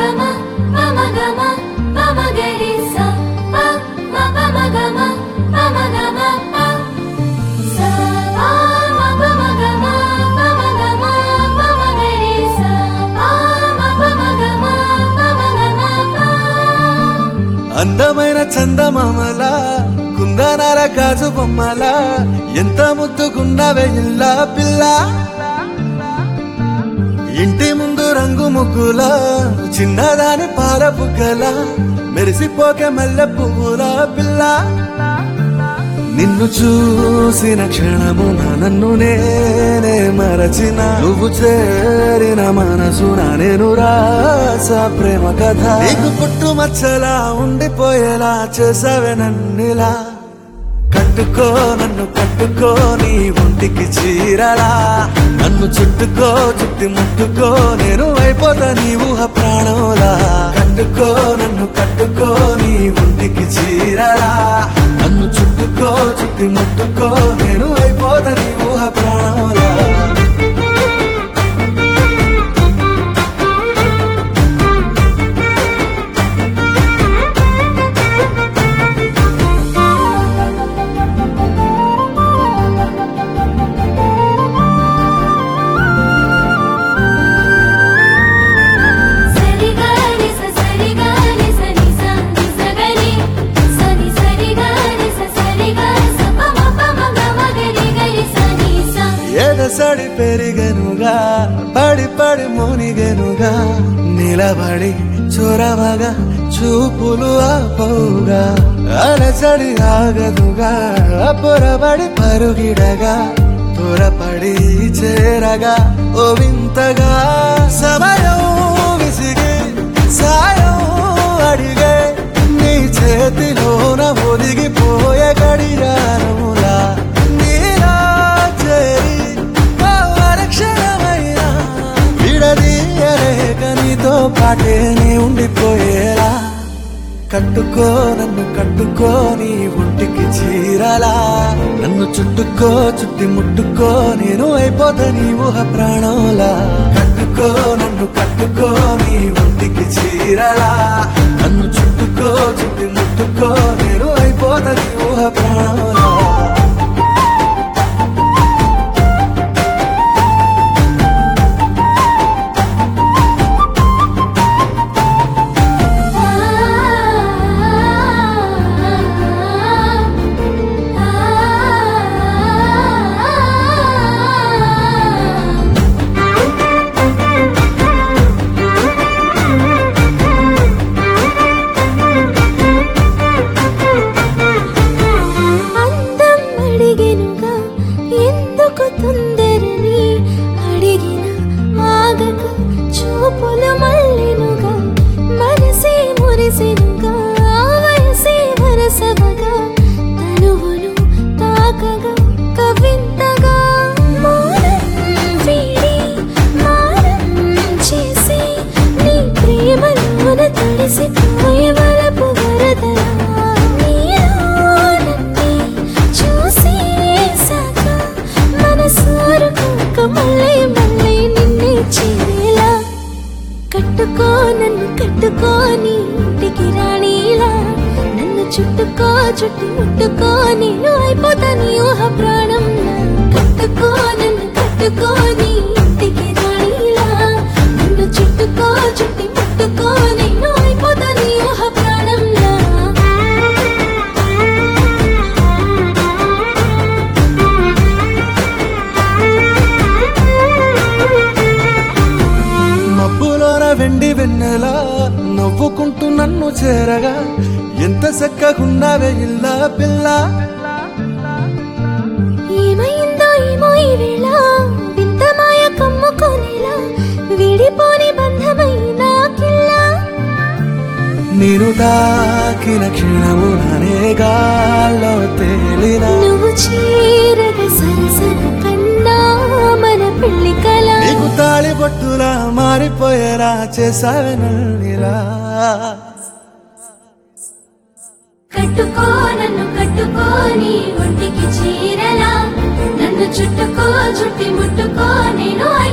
గమ పమ గమ పమ గరి స ప మ పమ గమ పమ గమ ప స ప మ పమ గమ పమ గమ పమ గరి స ప మ పమ గమ పమ గమ ప అందమైన చందమామల కుందనాల గాజు బొమ్మల ఎంత ముద్దుకున్నవే ఇల్లా పిల్ల ఇంటి ముందు రంగు ముగ్గుల చిన్నదాని పాల బుగ్గల మెరిసిపోకే మల్లె పువ్వుల పిల్ల నిన్ను చూసిన క్షణమున నన్ను నేనే మరచిన నువ్వు చేరిన మనసున నేను రాస ప్రేమ కథ నీకు పుట్టు మచ్చలా ఉండిపోయేలా చేసావే నన్నిలా కట్టుకో నన్ను కట్టుకో నీ ఒంటికి చీరలా నన్ను చుట్టుకో చుట్టి ముట్టుకో నేను అయిపోతా నీ ఊహ ప్రాణంలా కట్టుకో నన్ను కట్టుకో నీ ఒంటికి చీరలా నన్ను చుట్టుకో చుట్టి ముట్టుకో నేను అయిపోతా నీ ఊహ ప్రాణంలా సరి గరి స సరి గరి స ని స ని స గరి స ని సరి గరి స సరి గరి స ప మ ప మ గ మ గరి గరి స ని స ఎదసడి పెరిగెనుగా పడి పడి మునిగెనుగా నిలబడి చొరవగా చూపులు ఆపవుగా అలసడి ఆగదుగా పొరబడి పరుగిడగా త్వరపడి చేరగా ఓ వింతగా సమయం విసిగి సాయం అడిగే నీ చేతిలోన ఒదిగిపోయే గడియారములా నీలా చేరి ఓ అరక్షణమైనా విడదీయలేక నీతో పాటే నీ ఉండిపోయేలా కట్టుకో నన్ను కట్టుకో నీ ఒంటికి చీరలా నన్ను చుట్టుకో చుట్టి ముట్టుకో నేను అయిపోతా నీ ఊహ ప్రాణంలా కట్టుకో నన్ను కట్టుకో నీ ఒంటికి చీరలా నన్ను చుట్టుకో చుట్టి ముట్టుకో నేను అయిపోతా నీ ఊహ ప్రాణంలా అందం అడిగెనుగా ఎందుకు తొందరని అడిగిన ఆగక చూపులు మళ్ళెనుగా మనసే మురిసెనుగా వయసే వరసవగా తనువును తాకగా కవింతగా మౌనం వీడి మారం చేసి నీ ప్రేమలోన తడిసిపోయే వరపు వరదలా నీలోనన్నీ చూసేశాక మనసారుకోక మళ్ళీ మళ్ళీ నిన్నే చేరేలా కట్టుకో నన్ను కట్టుకో నీ ఇంటికి రాణిలా నన్ను చుట్టుకో చుట్టి ముట్టుకో నేను అయిపోతా నీ ఊహ ప్రాణంలా కట్టుకో నన్ను కట్టుకో నీ ఇంటికి రాణిలా నన్ను చుట్టుకో చుట్టి ముట్టుకో నేను అయిపోతా నీ ఊహ ప్రాణంలా మబ్బులోన వెండి వెన్నెలా నవ్వుకుంటూ నన్ను చేరగా ఎంత చక్కగున్నావే ఇల్లా పిల్ల ఏమైందో ఏమో ఈ వేళ వింత మాయ కమ్ముకొనేలా విడిపోని బంధమైన కిల్లా నేను తాకిన క్షణముననే గాల్లో తేలిన నువ్వు చీరగ సరసర కన్నా మన పెళ్లి కల నీకు తాళి బొట్టులా మారిపోయేలా చేసావే నన్నిలా కట్టుకో నన్ను కట్టుకోని ఒంటికి చీరలా నన్ను చుట్టుకో చుట్టి ముట్టుకో నేను